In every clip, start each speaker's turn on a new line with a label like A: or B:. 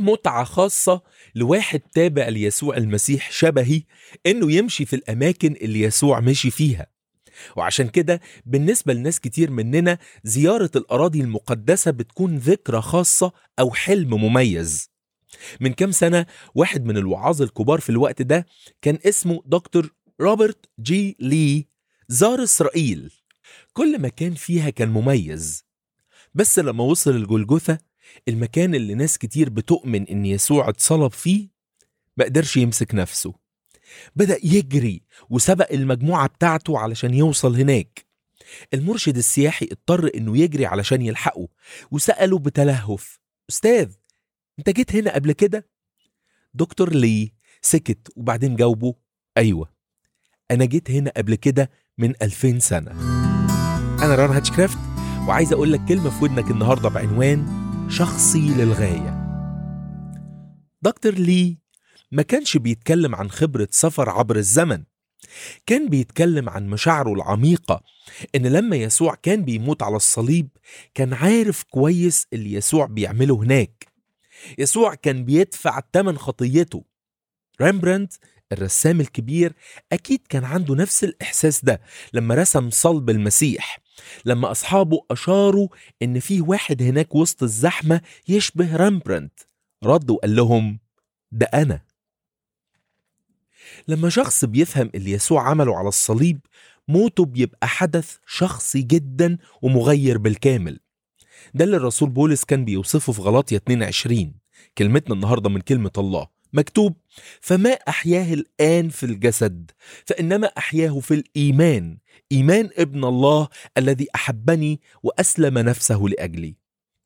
A: متعة خاصة لواحد تابع ليسوع المسيح شبهي إنه يمشي في الأماكن اللي يسوع مشي فيها وعشان كده بالنسبة لناس كتير مننا زيارة الأراضي المقدسة بتكون ذكرى خاصة أو حلم مميز من كام سنة واحد من الوعاظ الكبار في الوقت ده كان اسمه دكتور روبرت جي لي زار إسرائيل كل مكان فيها كان مميز بس لما وصل الجلجثة المكان اللي ناس كتير بتؤمن إن يسوع اتصلب فيه ما قدرش يمسك نفسه بدأ يجري وسبق المجموعة بتاعته علشان يوصل هناك المرشد السياحي اضطر إنه يجري علشان يلحقه وسأله بتلهف أستاذ أنت جيت هنا قبل كده؟ دكتور لي سكت وبعدين جاوبه أيوة أنا جيت هنا قبل كده من 2000 سنة أنا ران هاتشكرافت وعايز أقول لك كلمة في ودنك النهاردة بعنوان شخصي للغاية دكتور لي ما كانش بيتكلم عن خبرة سفر عبر الزمن كان بيتكلم عن مشاعره العميقة إن لما يسوع كان بيموت على الصليب كان عارف كويس اللي يسوع بيعمله هناك يسوع كان بيدفع تمن خطيته ريمبراند الرسام الكبير أكيد كان عنده نفس الإحساس ده لما رسم صلب المسيح لما أصحابه أشاروا إن في واحد هناك وسط الزحمة يشبه ريمبراند رد وقال لهم ده أنا لما شخص بيفهم اللي يسوع عمله على الصليب موته بيبقى حدث شخصي جدا ومغير بالكامل ده اللي الرسول بولس كان بيوصفه في غلاطيا 22 كلمتنا النهارده من كلمة الله مكتوب فما أحياه الآن في الجسد فإنما أحياه في الإيمان إيمان ابن الله الذي أحبني وأسلم نفسه لأجلي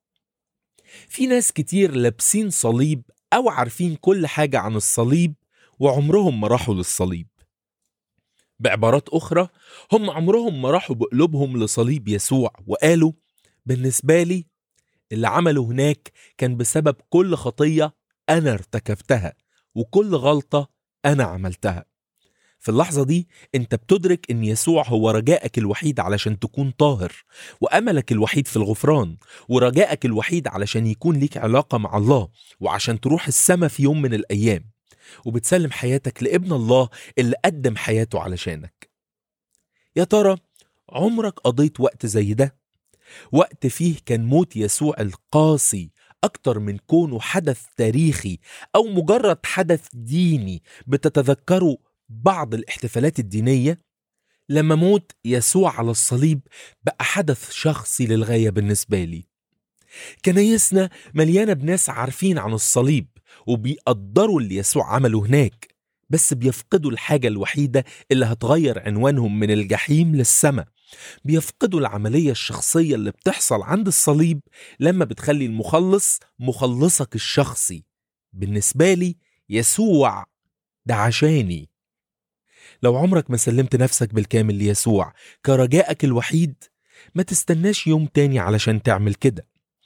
A: في ناس كتير لابسين صليب أو عارفين كل حاجة عن الصليب وعمرهم ما راحوا للصليب بعبارات أخرى هم عمرهم ما راحوا بقلوبهم لصليب يسوع وقالوا بالنسبة لي اللي عمله هناك كان بسبب كل خطية أنا ارتكبتها وكل غلطة أنا عملتها في اللحظة دي أنت بتدرك أن يسوع هو رجائك الوحيد علشان تكون طاهر وأملك الوحيد في الغفران ورجائك الوحيد علشان يكون ليك علاقة مع الله وعشان تروح السما في يوم من الأيام وبتسلم حياتك لابن الله اللي قدم حياته علشانك يا ترى عمرك قضيت وقت زي ده وقت فيه كان موت يسوع القاسي أكتر من كونه حدث تاريخي أو مجرد حدث ديني بتتذكره بعض الاحتفالات الدينية لما موت يسوع على الصليب بقى حدث شخصي للغاية بالنسبة لي كنايسنا مليانة بناس عارفين عن الصليب وبيقدروا اللي يسوع عمله هناك بس بيفقدوا الحاجة الوحيدة اللي هتغير عنوانهم من الجحيم للسماء بيفقدوا العملية الشخصية اللي بتحصل عند الصليب لما بتخلي المخلص مخلصك الشخصي بالنسبة لي يسوع ده عشاني لو عمرك ما سلمت نفسك بالكامل ليسوع كرجائك الوحيد ما تستناش يوم تاني علشان تعمل كده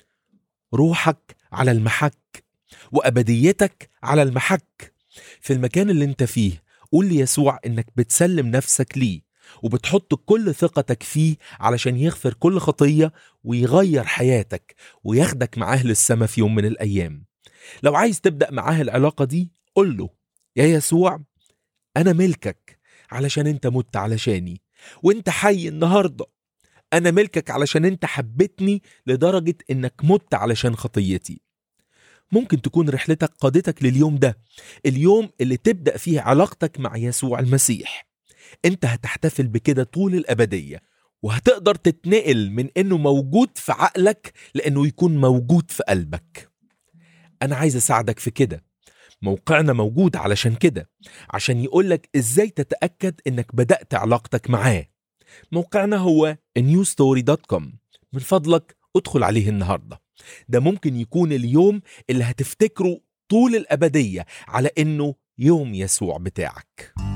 A: روحك على المحك وأبديتك على المحك في المكان اللي انت فيه قول ليسوع انك بتسلم نفسك ليه وبتحط كل ثقتك فيه علشان يغفر كل خطية ويغير حياتك وياخدك معاه للسما في يوم من الأيام لو عايز تبدأ معاه العلاقة دي قول له يا يسوع أنا ملكك علشان أنت مت علشاني وأنت حي النهاردة أنا ملكك علشان أنت حبيتني لدرجة إنك مت علشان خطيتي ممكن تكون رحلتك قادتك لليوم ده اليوم اللي تبدأ فيه علاقتك مع يسوع المسيح انت هتحتفل بكده طول الأبدية وهتقدر تتنقل من انه موجود في عقلك لانه يكون موجود في قلبك انا عايز اساعدك في كده موقعنا موجود علشان كده عشان يقولك ازاي تتأكد انك بدأت علاقتك معاه موقعنا هو newstory.com من فضلك ادخل عليه النهارده ده ممكن يكون اليوم اللي هتفتكره طول الأبدية على إنه يوم يسوع بتاعك